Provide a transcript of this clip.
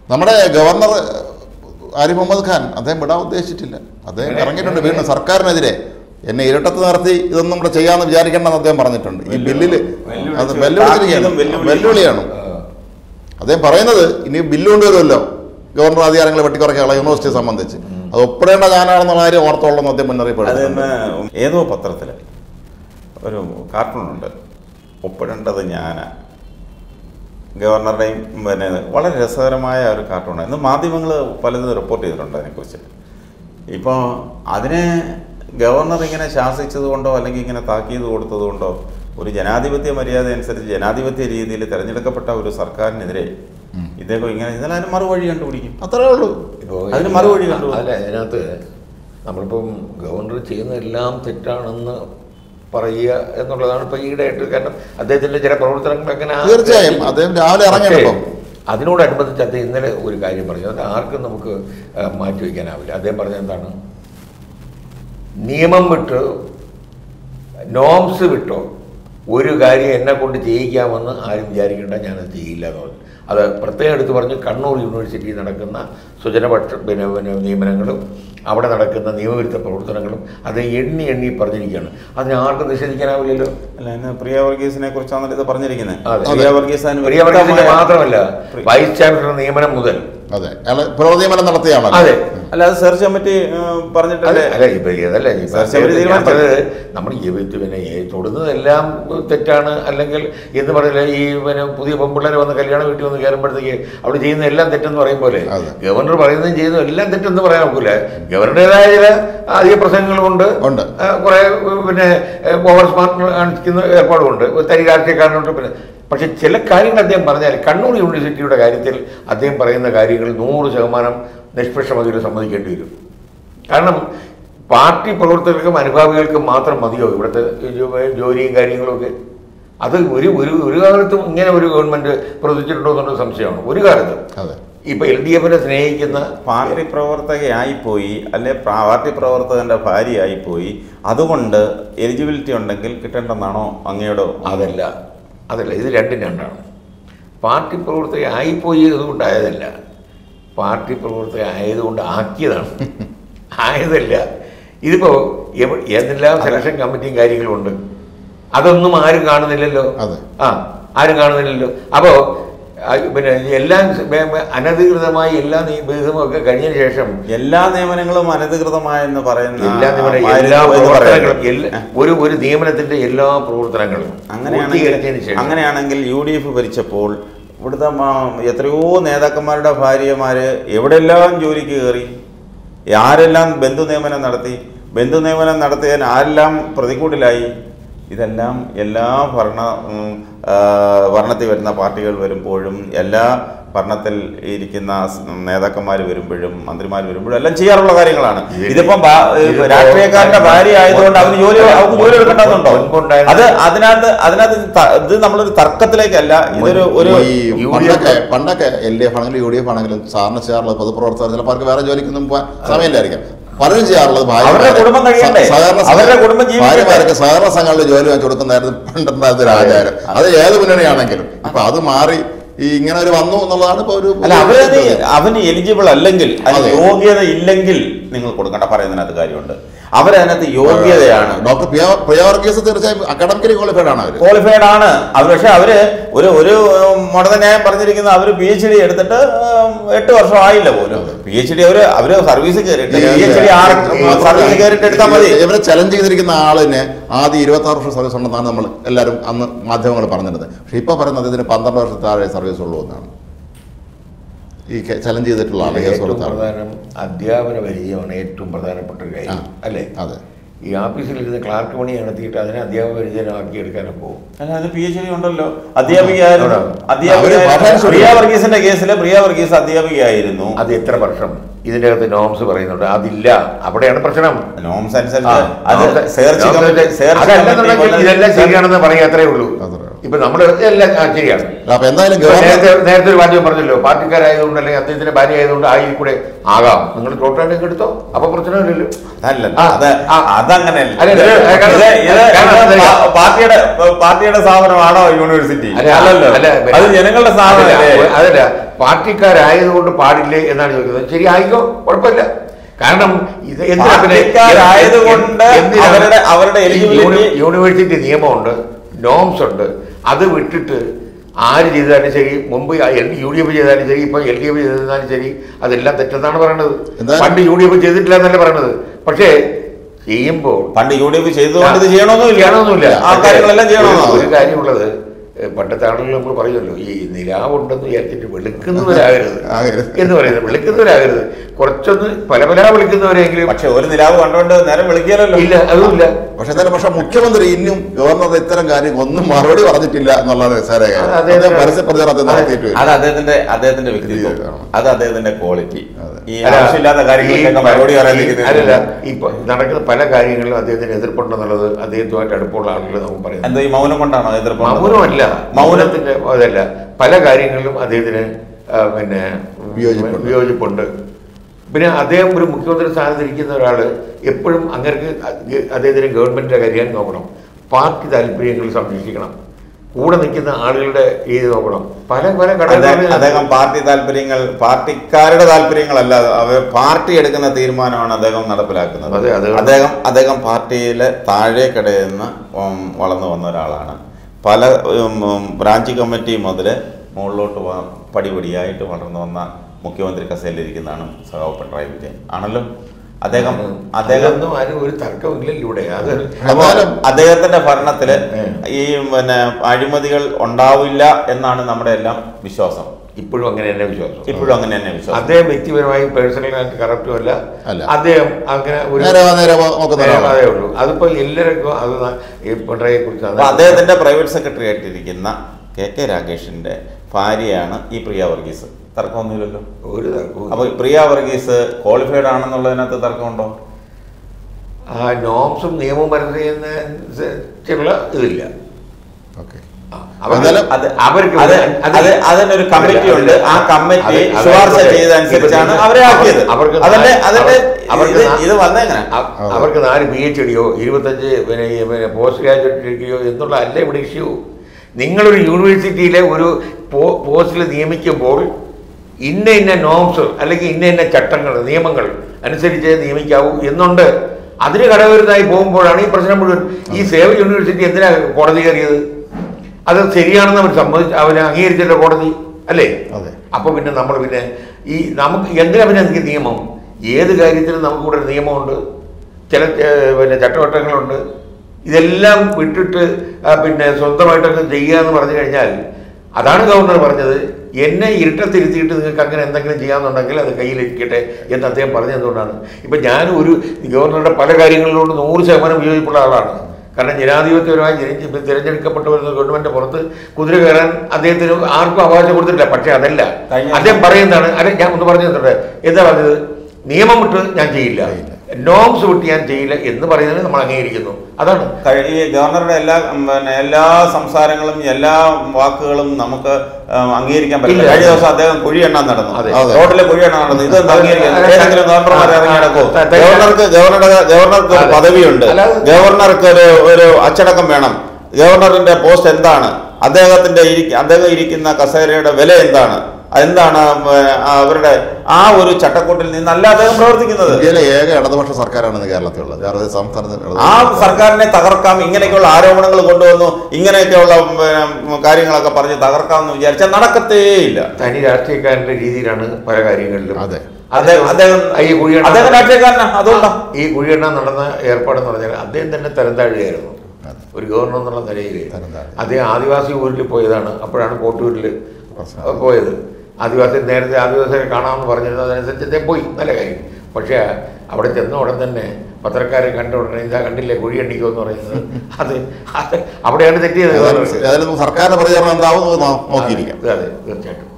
നമ്മുടെ ഗവർണർ ആരിഫ് മുഹമ്മദ് ഖാൻ അദ്ദേഹം വിടാൻ ഉദ്ദേശിച്ചിട്ടില്ല അദ്ദേഹം ഇറങ്ങിയിട്ടുണ്ട് വീണ്ടും സർക്കാരിനെതിരെ എന്നെ ഇരട്ടത്ത് നിർത്തി ഇതൊന്നും കൂടെ ചെയ്യാമെന്ന് വിചാരിക്കണമെന്ന് അദ്ദേഹം പറഞ്ഞിട്ടുണ്ട് ഈ ബില്ലിൽ അത് വെല്ലുവിളിച്ചിരിക്കുകയാണ് വെല്ലുവിളി. വെല്ലുവിളിയാണ് അദ്ദേഹം പറയുന്നത് ഇനി ബില്ല് കൊണ്ടുവരുമല്ലോ ഗവർണർ അധികാരങ്ങൾ വെട്ടിക്കുറയ്ക്കാനുള്ള യൂണിവേഴ്സിറ്റിയെ സംബന്ധിച്ച് അത് ഒപ്പിടേണ്ട ഞാനാണെന്നുള്ള കാര്യം ഓർത്തോളം അദ്ദേഹം മുന്നറിയിപ്പ് അത് കൊടുത്തിട്ടുണ്ട്. തന്നെ ഏതോ പത്രത്തിൽ ഒരു കാർട്ടൂണുണ്ട് ഒപ്പിടേണ്ടത് ഞാനാ ഗവർണറുടെയും പിന്നെ വളരെ രസകരമായ ഒരു കാർട്ടൂണാണ് ഇന്ന് മാധ്യമങ്ങൾ പലതും റിപ്പോർട്ട് ചെയ്തിട്ടുണ്ട് അതിനെക്കുറിച്ച് ഇപ്പോൾ അതിനെ ഗവർണർ ഇങ്ങനെ ശാസിച്ചത് കൊണ്ടോ അല്ലെങ്കിൽ ഇങ്ങനെ താക്കീത് കൊടുത്തത് കൊണ്ടോ ഒരു ജനാധിപത്യ മര്യാദ അനുസരിച്ച് ജനാധിപത്യ രീതിയിൽ തിരഞ്ഞെടുക്കപ്പെട്ട ഒരു സർക്കാരിനെതിരെ ഇദ്ദേഹം ഇങ്ങനെ ഇന്നലെ അതിന് മറുവഴി കണ്ടുപിടിക്കും അത്രേ ഉള്ളൂ ഇപ്പോ അതിന് മറുപടി കണ്ടു. അല്ല അതിനകത്ത് നമ്മളിപ്പം ഗവർണർ ചെയ്യുന്നതെല്ലാം തെറ്റാണെന്ന് പറയുക എന്നുള്ളതാണ് ഇപ്പൊ ഈടായിട്ട് കാരണം അദ്ദേഹത്തിന്റെ ചില പ്രവർത്തനങ്ങൾ അങ്ങനെ ആ- തീർച്ചയായും അദ്ദേഹം രാവിലെ ഇറങ്ങിയാണ് പക്ഷേ, ഇപ്പം അതിനോടനുബന്ധിച്ച് അദ്ദേഹം ഇന്നലെ ഒരു കാര്യം പറഞ്ഞു അത് ആർക്കും നമുക്ക് ആ, മാറ്റി വയ്ക്കാനാവില്ല അദ്ദേഹം പറഞ്ഞ എന്താണ് നിയമം വിട്ട് നോംസ് വിട്ടോ ഒരു കാര്യം എന്നെ കൊണ്ട് ചെയ്യിക്കാമെന്ന് ആരും വിചാരിക്കേണ്ട ഞാനത് ചെയ്യില്ല എന്ന് പറഞ്ഞു അത് പ്രത്യേകം എടുത്ത് പറഞ്ഞു കണ്ണൂർ യൂണിവേഴ്സിറ്റിയിൽ നടക്കുന്ന സുജനപക്ഷ പിന്നെ പിന്നെ നിയമനങ്ങളും അവിടെ നടക്കുന്ന നിയമവിരുദ്ധ പ്രവർത്തനങ്ങളും അത് എണ്ണി എണ്ണി പറഞ്ഞിരിക്കുകയാണ് അതിനെ ആർക്കും നിഷേധിക്കാനാവില്ലല്ലോ അല്ല ഇന്ന് പ്രിയ വർഗീസിനെ കുറിച്ചാണല്ലോ ഇത് പറഞ്ഞിരിക്കുന്നത് അതെ. പ്രിയ വർഗീസ് അതിന് പ്രിയ വർഗീസിന്റെ വ്യക്തമായ- മാത്രമല്ല വൈസ് ചാൻസലർ നിയമനം മുതൽ അതെ അയാൾ പ്രവൃത്തിമനം നടത്തിയാണല്ലോ അതെ അല്ല അത് സെർച്ച് കമ്മിറ്റി ഏഹ്, പറഞ്ഞിട്ടല്ലേ അല്ല ഇപ്പൊ ഏതല്ല ഈ സർ, ശബരി തീരുമാനം പറഞ്ഞത് നമ്മൾ ഈ ഇത് പിന്നെ ഈ തൊടുന്നതെല്ലാം തെറ്റാണ് അല്ലെങ്കിൽ എന്ന് പറയില്ല ഈ പിന്നെ പുതിയ പെൺപിള്ളേർ വന്ന് കല്യാണ വീട്ടിൽ വന്ന് കയറുമ്പോഴത്തേക്ക് അവിടെ ചെയ്യുന്ന എല്ലാം തെറ്റെന്ന് പറയും പോലെ അതെ. ഗവർണർ പറയുന്നതും ചെയ്യുന്നതും എല്ലാം തെറ്റെന്ന് പറയാൻ ഒക്കില്ല ഗവർണറുടേതായ ചില അധിക പ്രസംഗങ്ങളുണ്ട് ഉണ്ട്. ആ, കുറെ ഏഹ്, പിന്നെ ഓവർ സ്മാർട്ട് കാണിക്കുന്ന ഏർപ്പാടുമുണ്ട് തരി രാഷ്ട്രീയക്കാരനുണ്ട് പിന്നെ പക്ഷെ ചില കാര്യങ്ങൾ അദ്ദേഹം പറഞ്ഞാൽ കണ്ണൂർ യൂണിവേഴ്സിറ്റിയുടെ കാര്യത്തിൽ അദ്ദേഹം പറയുന്ന കാര്യങ്ങൾ നൂറ് ശതമാനം നിഷ്പക്ഷമതിയിൽ സമ്മതിക്കേണ്ടി വരും കാരണം പാർട്ടി പ്രവർത്തകർക്കും അനുഭാവികൾക്കും മാത്രം മതിയോ ഇവിടുത്തെ ജോ- ജോലിയും കാര്യങ്ങളും ഒക്കെ അത് ഒരു ഒരു ഒരു കാലത്തും ഇങ്ങനെ ഒരു ഗവൺമെന്റ് പ്രവർത്തിച്ചിട്ടുണ്ടോ എന്നുള്ള സംശയമാണ് ഒരു കാലത്തും അതെ ഇപ്പൊ എൽ ഡി എഫിനെ സ്നേഹിക്കുന്ന പാർട്ടി പ്രവർത്തകയായിപ്പോയി അല്ലെ പ്രാ- പാർട്ടി പ്രവർത്തകന്റെ ഭാര്യയായിപ്പോയി അതുകൊണ്ട് എലിജിബിലിറ്റി ഉണ്ടെങ്കിൽ കിട്ടേണ്ടെന്നാണോ അങ്ങയുടെ അതല്ല അതല്ല ഇത് രണ്ടും രണ്ടാണ് പാർട്ടി പ്രവർത്തക ആയിപ്പോയി അതുകൊണ്ടായതല്ല പാർട്ടി പ്രവർത്തക ആയതുകൊണ്ട് ആക്കിയതാണ് ആയതല്ല ഇതിപ്പോ എവ- ഏതെല്ലാം സെലക്ഷൻ കമ്മിറ്റിയും കാര്യങ്ങളും ഉണ്ട് അതൊന്നും ആരും കാണുന്നില്ലല്ലോ അതെ. ആ ആരും കാണുന്നില്ലല്ലോ അപ്പോ ആ, പിന്നെ എല്ലാം സ- ബേ- ബേ- അനധികൃതമായി എല്ലാ നിയമവും ഒക്കെ കഴിഞ്ഞതിന് ശേഷം എല്ലാ നിയമനങ്ങളും അനധികൃതമായെന്ന് പറയുന്ന എല്ലാ നിയമന ആ, എല്ലാ എന്ന് പ്രവർത്തനങ്ങളും പറയുന്നത്. എല്ലാ- ഒരു ഒരു നിയമനത്തിന്റെ എല്ലാ പ്രവർത്തനങ്ങളും അങ്ങനെയാണെങ്കിൽ പൂർത്തീകരിച്ചതിന് ശേഷം അങ്ങനെയാണെങ്കിൽ യു ഡി എഫ് ഭരിച്ചപ്പോൾ ഇവിടുത്തെ മ- എത്രയോ നേതാക്കന്മാരുടെ ഭാര്യമാര് എവിടെല്ലാം ജോലിക്ക് കയറി ആരെല്ലാം ബന്ധു നിയമനം നടത്തി ബന്ധു നിയമനം നടത്തിയതിന് ആരെല്ലാം പ്രതികൂട്ടിലായി ഇതെല്ലാം എല്ലാ ഭരണ ഉം, ആ, ഭരണത്തിൽ വരുന്ന പാർട്ടികൾ വരുമ്പോഴും എല്ലാ ഭരണത്തിൽ ഇരിക്കുന്ന നേതാക്കന്മാർ വരുമ്പോഴും മന്ത്രിമാർ വരുമ്പോഴും എല്ലാം ചെയ്യാറുള്ള കാര്യങ്ങളാണ് ഇതിപ്പം ബാ- ഇതിപ്പോ- രാഷ്ട്രീയക്കാരന്റെ ഭാര്യ ആയതുകൊണ്ട് അവന് ജോലി അവർക്ക് ജോലി എടുക്കേണ്ടതുണ്ടോ മുൻപുണ്ടായിരുന്ന- അത് അതിനകത്ത് അതിനകത്ത് ത- ഇത് നമ്മളൊരു തർക്കത്തിലേക്കല്ല ഇതൊരു ഒരു ഈ യു ഡി പണ്ടൊക്കെ പണ്ടൊക്കെ എൽ ഡി എഫ് ആണെങ്കിലും യു ഡി എഫ് ആണെങ്കിലും സാറിന് ചെയ്യാറുള്ളത് പൊതുപ്രവർത്തകർ ചിലപ്പോൾ അവർക്ക് വേറെ ജോലിക്കൊന്നും പോകാൻ സമയമില്ലായിരിക്കും പലരും ചെയ്യാറുള്ളത് അവരുടെ കുടുംബം കഴിയണ്ടേ? സഹകരണ അവരുടെ കുടുംബം ജീവിക്കണ്ടേ? ഭാര്യമാർക്ക് സഹകരണ സംഘങ്ങളിൽ ജോലി വാങ്ങിച്ചു കൊടുക്കുന്നതായിരുന്നു പണ്ടുണ്ടായിരുന്ന ഒരു ആചാരം അത് ഏത് മുന്നണിയാണെങ്കിലും ഇപ്പൊ അത് മാറി ഈ ഇങ്ങനെ ഒരു വന്നു എന്നുള്ളതാണ് ഇപ്പൊ ഒരു അല്ല അവരത് അവന് എലിജിബിൾ അല്ലെങ്കിൽ അതിന് അതെ. യോഗ്യത ഇല്ലെങ്കിൽ നിങ്ങൾ കൊടുക്കണ്ട പറയുന്നതിനകത്ത് കാര്യമുണ്ട് അവരതിനകത്ത് യോഗ്യതയാണ് ഡോക്ടർ പ്രിയ പ്രിയ വർഗീസ് തീർച്ചയായും അക്കാഡമിക്കലി ക്വാളിഫൈഡ് ആണ് അവർ ക്വാളിഫൈഡ് ആണ് അത് പക്ഷെ അവര് ഒരു ഒരു മൊടത ന്യായം പറഞ്ഞിരിക്കുന്ന അവര് പി എച്ച് ഡി എടുത്തിട്ട് ഉം, എട്ട് വർഷം ആയില്ല പോലും പി എച്ച് ഡി അവര് അവര് സർവീസ് കയറിയിട്ട് പി എച്ച് ഡി ആറ് സർവീസ് കയറിയിട്ട് എടുത്താൽ മതി ഇവരെ ചലഞ്ച് ചെയ്തിരിക്കുന്ന ആളിന് ആദ്യം ഇരുപത്തി ആറ് വർഷം സർവീസ് ഉണ്ടെന്നാണ് നമ്മൾ എല്ലാവരും അന്ന് മാധ്യമങ്ങൾ പറഞ്ഞിരുന്നത് പക്ഷെ ഇപ്പൊ പറയുന്നത് ഇതിന് പന്ത്രണ്ട് വർഷത്തെ താഴെ സർവീസ് ഉള്ളൂ എന്നാണ് ഈ ചലഞ്ച് ചെയ്തിട്ടുള്ള ആളെ കേസ് ഏറ്റവും കൊടുത്ത ആള്. പ്രധാനം അധ്യാപന പരിചയമാണ് ഏറ്റവും പ്രധാനപ്പെട്ട ഒരു കാര്യം ആ. അല്ലേ അതെ ഈ ഓഫീസിൽ ഇരുന്ന് ക്ലാർക്ക് പണി നടത്തിയിട്ട് അതിനെ അധ്യാപന പരിചയമാക്കി എടുക്കാനും പോകും അല്ല അത് പി എച്ച് ഡി ഉണ്ടല്ലോ അധ്യാപികയായിരുന്നു അവിടെ. അധ്യാപിക അവര് പഠനം പ്രിയ വർഗീസിന്റെ കേസിൽ പ്രിയ വർഗീസ് അധ്യാപികയായിരുന്നു അത് എത്ര വർഷം ഇതിൻ്റെ അകത്ത് നോംസ് പറയുന്നുണ്ട് അതില്ല അവിടെയാണ് പ്രശ്നം നോംസ് ആ, അനുസരിച്ച് അത് norms- സെർച്ച് norms കമ്മിറ്റി അനുസരിച്ച് സെർച്ച് അതല്ലെന്നുണ്ടെങ്കിൽ കമ്മിറ്റി ഇതെല്ലാം ശരിയാണെന്ന് പറയാ അത്രേ ഉള്ളൂ അത്രേ ഉള്ളൂ. ഇപ്പൊ നമ്മൾ എല്ലാം ആ, ശരിയാണ് അപ്പൊ എന്തായാലും ഇപ്പൊ ഗവർണർ നേരത്തെ നേരത്തെ ഒരു വാദ്യം പറഞ്ഞല്ലോ പാർട്ടിക്കാരായതുകൊണ്ട് അല്ലെങ്കിൽ അദ്ദേഹത്തിന്റെ ഭാര്യ ആയതുകൊണ്ട് ആ ഇതിൽ കൂടെ ആകാം നിങ്ങൾ ടോട്ടായിട്ട് എടുത്തോ അപ്പൊ പ്രശ്നമില്ലല്ലോ അതല്ലല്ലോ ആ, അത് ആ. അതങ്ങനെയല്ല അല്ല, ഇത് അല്ല, കാരണം- ഇത് ഇത് കാരണം ഇത് എന്താ പാ- പാർട്ടിയുടെ പാർട്ടിയുടെ സ്ഥാപനമാണോ യൂണിവേഴ്സിറ്റി അല്ല, അല്ലല്ലോ അല്ല, അത് ജനങ്ങളുടെ സ്ഥാപനമല്ലേ അതല്ല, അതല്ല പാർട്ടിക്കാരായതുകൊണ്ട് പാടില്ലേ എന്നാണ് ചോദിക്കുന്നത് ശരി ആയിക്കോ കുഴപ്പമില്ല കാരണം ഇത് എന്തിനാ പിന്നെ- പാർട്ടിക്കാരായതുകൊണ്ട് എന്തിനാ- അവരുടെ അവരുടെ ഈ eligibility- യൂണി- യൂണിവേഴ്സിറ്റി നിയമമുണ്ട് നോംസ് ഉണ്ട് അത് വിട്ടിട്ട് ആര് ചെയ്താലും ശരി മുമ്പ് യു ഡി എഫ് ചെയ്താലും ശരി ഇപ്പൊ എൽ ഡി എഫ് ചെയ്താലും ശരി അതെല്ലാം തെറ്റെന്നാണ് പറയണത് എന്തായാലും- പണ്ട് യു ഡി എഫ് ചെയ്തിട്ടില്ല എന്നല്ല പറയണത് പക്ഷേ ചെയ്യുമ്പോൾ പണ്ട് യു ഡി എഫ് ചെയ്തുകൊണ്ട് ഇത് ചെയ്യണമെന്നില്ല ചെയ്യണമെന്നില്ല ആ കാര്യങ്ങളെല്ലാം ഒരു- ചെയ്യണമെന്നോ ഒരു കാര്യമുള്ളത് ഏ, പണ്ടത്തെ ആളുകൾ നമ്മൾ പറയുമല്ലോ ഈ നിലാവുണ്ടെന്ന് വിചാരിച്ചിട്ട് വെളുക്കുന്നവരാകരുത് ആകരുത്. എന്ന് പറയുന്നത് വെളുക്കുന്നവരാകരുത് കുറച്ചൊന്ന് പല പല വിളിക്കുന്നവരെങ്കിലും പക്ഷെ ഒരു നിലാവ് കണ്ടുകൊണ്ട് നേരം വിളിക്കാനല്ലോ ഇല്ല അതുമില്ല പക്ഷെ എന്തായാലും പക്ഷെ മുഖ്യമന്ത്രി ഇന്നും ഗവർണർ ഇത്തരം കാര്യം ഒന്നും മറുപടി പറഞ്ഞിട്ടില്ല എന്നുള്ളത് നിസ്സാര കാര്യം. അത് അദ്ദേഹം- അദ്ദേഹം പരസ്യ പ്രചാരണത്തിൽ അതെ. നടത്തിയിട്ട് വരും. അത് അദ്ദേഹത്തിന്റെ അദ്ദേഹത്തിന്റെ വ്യക്തിത്വം വ്യക്തിത്വം. അത് അദ്ദേഹത്തിന്റെ ക്വാളിറ്റി അതെ. ഈ അല്ല, ആവശ്യമില്ലാത്ത കാര്യങ്ങളിലൊക്കെ ഈ- മറുപടി ഈ- അല്ലല്ല പറയാതിരിക്കുന്നത് ഇപ്പൊ നടക്കുന്ന പല കാര്യങ്ങളിലും അദ്ദേഹത്തിന് എതിർപ്പുണ്ടെന്നുള്ളത് അദ്ദേഹത്തുമായിട്ട് അടുപ്പമുള്ള ആളുകൾ നമുക്ക് പറയാം എന്തോ ഈ മൗനം കൊണ്ടാണോ എതിർപ്പ് മൗനമല്ല മൗനത്തിന്റെ മൗനത്തിന്റെ അതല്ല പല കാര്യങ്ങളിലും അദ്ദേഹത്തിന് ആ, പിന്നെ വിയോജിപ്പുണ്ട്. വിയോജിപ്പുണ്ട് പിന്നെ അദ്ദേഹം ഒരു മുഖ്യമന്ത്രി സ്ഥാനത്ത് ഇരിക്കുന്ന ഒരാൾ എപ്പോഴും അങ്ങനെ അദ്ദേഹത്തിന് ഗവൺമെന്റിന്റെ കാര്യം നോക്കണം പാർട്ടി താല്പര്യങ്ങൾ സംരക്ഷിക്കണം കൂടെ നിൽക്കുന്ന ആളുകളുടെ ഇത് നോക്കണം പല പല അദ്ദേഹം ഘടകങ്ങളിൽ അദ്ദേഹം പാർട്ടി താല്പര്യങ്ങൾ പാർട്ടിക്കാരുടെ താല്പര്യങ്ങളല്ല അവർ പാർട്ടി എടുക്കുന്ന തീരുമാനമാണ് അദ്ദേഹം നടപ്പിലാക്കുന്നത് അതെ, അത് അദ്ദേഹം അദ്ദേഹം പാർട്ടിയിലെ താഴേക്കിടയിൽ നിന്ന് ഉം, വളർന്നു വന്ന ഒരാളാണ് പല ഉം, ഉം, ബ്രാഞ്ച് കമ്മിറ്റി മുതൽ മുകളിലോട്ട് വ- പടിപടിയായിട്ട് വളർന്നു വന്ന മുഖ്യമന്ത്രി കസേലിരിക്കുന്നതാണ് സഖാവ് പിണറായി വിജയൻ ആണല്ലോ അദ്ദേഹം അദ്ദേഹം അതൊന്നും ആരും ഒരു തർക്കമില്ലല്ലോ ഇവിടെ അത് അപ്പോൾ എന്നാലും അദ്ദേഹത്തിന്റെ ഭരണത്തില് ഉം. ഈ പിന്നെ അഴിമതികൾ ഉണ്ടാവില്ല എന്നാണ് നമ്മുടെ എല്ലാം വിശ്വാസം ഇപ്പോഴും അങ്ങനെ തന്നെ വിശ്വാസം ഇപ്പോഴും അങ്ങനെ തന്നെ വിശ്വാസം അദ്ദേഹം വ്യക്തിപരമായി പേഴ്സണലായിട്ട് കറപ്റ്റും അല്ല അല്ല. അദ്ദേഹം അങ്ങനെ ഒരു നേരെ വാ, നേരെ വാ- നോക്കുന്ന നേരെ ഒരാളാണ്. അതേ ഉള്ളൂ അതിപ്പോ എല്ലാവർക്കും അത് ന- ഈ പിണറായിയെ കുറിച്ച് അപ്പൊ അദ്ദേഹത്തിന്റെ പ്രൈവറ്റ് സെക്രട്ടറി ആയിട്ടിരിക്കുന്ന കെ കെ രാഗേഷിന്റെ ഭാര്യയാണ് ഈ പ്രിയ വർഗീസ് തർക്കമൊന്നുമില്ലല്ലോ ഒരു തർക്കവും അപ്പൊ ഈ പ്രിയ വർഗീസ് ക്വാളിഫൈഡ് ആണെന്നുള്ളതിനകത്ത് തർക്കമുണ്ടോ ആ നോംസും നിയമവും അനുസരിച്ചുള്ള ഇതില്ല ഓക്കെ ആ, അവർക്ക് എന്നാലും അത് അവർക്ക് അത് അത് അത് അതിനൊരു കമ്മിറ്റി ഉണ്ട് ആ കമ്മിറ്റി അത് അത് ശുപാർശ ആയിക്കോട്ടെ. ചെയ്തതനുസരിച്ചാണ് ഇപ്പൊ അവരെ ആക്കിയത് അവർക്ക് അതിന്റെ നാ- അതിന്റെ അവർക്ക് ഇത് നാ- ഇത് വന്നെങ്ങനെ അ- അവർക്ക് നാല് പി എച്ച് ഡിയോ ഇരുപത്തഞ്ച് പിന്നെ ഈ പിന്നെ പോസ്റ്റ് ഗ്രാജുവേറ്റ് ഡിഗ്രിയോ എന്നുള്ള അല്ല ഇവിടെ ഇഷ്യൂ നിങ്ങളൊരു യൂണിവേഴ്സിറ്റിയിലെ ഒരു പോ- പോസ്റ്റിൽ നിയമിക്കുമ്പോൾ ഇന്ന ഇന്ന നോംസ് അല്ലെങ്കിൽ ഇന്ന ഇന്ന ചട്ടങ്ങൾ നിയമങ്ങൾ അനുസരിച്ച് നിയമിക്കാവൂ എന്നുണ്ട് അതിന് കടവരുന്നതായി പോകുമ്പോഴാണ് ഈ പ്രശ്നം മുഴുവൻ ഈ സേവ യൂണിവേഴ്സിറ്റി എന്തിനാ കോടതി കയറിയത് അത് ശരിയാണെന്ന് അവർ സമ്മതിച്ച് അവന് അംഗീകരിച്ചല്ലോ കോടതി അല്ലേ അതെ. അപ്പൊ പിന്നെ നമ്മൾ പിന്നെ ഈ നമുക്ക് എന്തിനാ പിന്നെ എനിക്ക് നിയമം ഏത് കാര്യത്തിനും നമുക്കിവിടെ ഒരു നിയമമുണ്ട് ചില ഏർ, പിന്നെ ചട്ടവട്ടങ്ങളുണ്ട് ഇതെല്ലാം വിട്ടിട്ട് ആ, പിന്നെ സ്വന്തമായിട്ടൊക്കെ ചെയ്യുക എന്ന് പറഞ്ഞു കഴിഞ്ഞാൽ അതാണ് ഗവർണർ പറഞ്ഞത് എന്നെ ഇരുട്ടത്തിരുത്തിയിട്ട് നിങ്ങൾക്ക് അങ്ങനെ എന്തെങ്കിലും ചെയ്യാമെന്നുണ്ടെങ്കിൽ അത് കയ്യിലിരിക്കട്ടെ എന്ന് അദ്ദേഹം പറഞ്ഞതുകൊണ്ടാണ് ഇപ്പം ഞാൻ ഒരു ഗവർണറുടെ പല കാര്യങ്ങളിലോട് നൂറ് ശതമാനം വിയോജിപ്പുള്ള ആളാണ് കാരണം ജനാധിപത്യപരമായി ജനിച്ച് തിരഞ്ഞെടുക്കപ്പെട്ടു വരുന്ന ഗവൺമെന്റ് പുറത്ത് കുതിര കയറാൻ അദ്ദേഹത്തിന് ആർക്കും അവകാശം കൊടുത്തിട്ടില്ല പക്ഷേ അതല്ല കഴിഞ്ഞ- അദ്ദേഹം പറയുന്നതാണ് അല്ല ഞാൻ ഒന്ന് പറഞ്ഞു തന്നിട്ടുണ്ട് എന്താ പറഞ്ഞത് നിയമം വിട്ട് ഞാൻ ചെയ്യില്ല നോംസ് വിട്ട് ഞാൻ ചെയ്യില്ല എന്ന് പറയുന്നതിന് നമ്മൾ അംഗീകരിക്കുന്നു അതാണ് കഴി- ഈ ഗവർണറുടെ എല്ലാ ഉം, പിന്നെ എല്ലാ സംസാരങ്ങളും എല്ലാ വാക്കുകളും നമുക്ക് ഉം, അംഗീകരിക്കാൻ പറ്റില്ല ഇല്ല. കഴിഞ്ഞ ദിവസം അദ്ദേഹം കുഴി എണ്ണാൻ നടന്നു അതെ. അതെ. റോഡിലെ കുഴി എണ്ണാൻ നടന്നു ഇത് എന്താ അംഗീകരിക്കാൻ അതെ. ഏതെങ്കിലും ഗവർണർമാർ ഇറങ്ങി ആ, നടക്കുമോ ആ, ആ, ഗവർണർക്ക് ഗവർണറുടെ ഗവർണർക്ക് ഒരു അതെ. പദവിയുണ്ട് അല്ലാതെ- ഗവർണർക്ക് ഒരു ഒരു അച്ചടക്കം വേണം ഗവർണറിന്റെ പോസ്റ്റ് എന്താണ് അദ്ദേഹത്തിന്റെ ഇരി- അദ്ദേഹം ഇരിക്കുന്ന കസേരയുടെ വില എന്താണ് എന്താണ് ഉം, അവരുടെ ആ ഒരു ചട്ടക്കൂട്ടിൽ നിന്നല്ല അദ്ദേഹം പ്രവർത്തിക്കുന്നത് ഇന്ത്യയിലെ ഏക ഇടതുപക്ഷ സർക്കാരാണ് കേരളത്തിലുള്ളത് വേറെ സംസ്ഥാനത്ത് ഇടതുപക്ഷ ആ സർക്കാർ. സർക്കാരിനെ തകർക്കാം ഇങ്ങനെയൊക്കെയുള്ള ആരോപണങ്ങൾ കൊണ്ടുവന്നു ഇങ്ങനെയൊക്കെയുള്ള ഉം, പിന്നെ, കാര്യങ്ങളൊക്കെ പറഞ്ഞ് തകർക്കാമെന്ന് വിചാരിച്ചാൽ നടക്കത്തേയില്ല തനി രാഷ്ട്രീയക്കാരന്റെ രീതിയിലാണ് പല കാര്യങ്ങളിലും അതെ. അദ്ദേഹം അദ്ദേഹം ഈ കുഴിയെണ്ണ അദ്ദേഹം രാഷ്ട്രീയക്കാരനാ അതുകൊണ്ടാ ഈ കുഴിയെണ്ണ നടന്ന ഏർപ്പാടെന്ന് പറഞ്ഞാൽ അദ്ദേഹം തന്നെ തരം താഴുകയായിരുന്നു അതെ. ഒരു ഗവർണർ എന്നുള്ള നിലയിൽ തരം താഴുക. അദ്ദേഹം ആദിവാസി ഊരിൽ പോയതാണ് അപ്പോഴാണ് കോട്ടൂരിൽ പ്രശ്നം. പോയത് ആദിവാസി നേരത്തെ ആദിവാസികളെ കാണാമെന്ന് പറഞ്ഞിരുന്നു അതനുസരിച്ച് അദ്ദേഹം പോയി നല്ല കാര്യം പക്ഷേ അവിടെ ചെന്ന ഉടൻ തന്നെ പത്രക്കാരെ കണ്ട ഉടനെ ഇതാ കണ്ടില്ലേ കുഴി എണ്ണിക്കോ എന്ന് പറയുന്നത് അത് അത് അവിടെയാണ് തെറ്റിയത് ഏതായാലും ഏതായാലും സർക്കാരിന്റെ പ്രതികരണം എന്താവും എന്ന് നോ- നോക്കിയിരിക്കാം അതെ തീർച്ചയായിട്ടും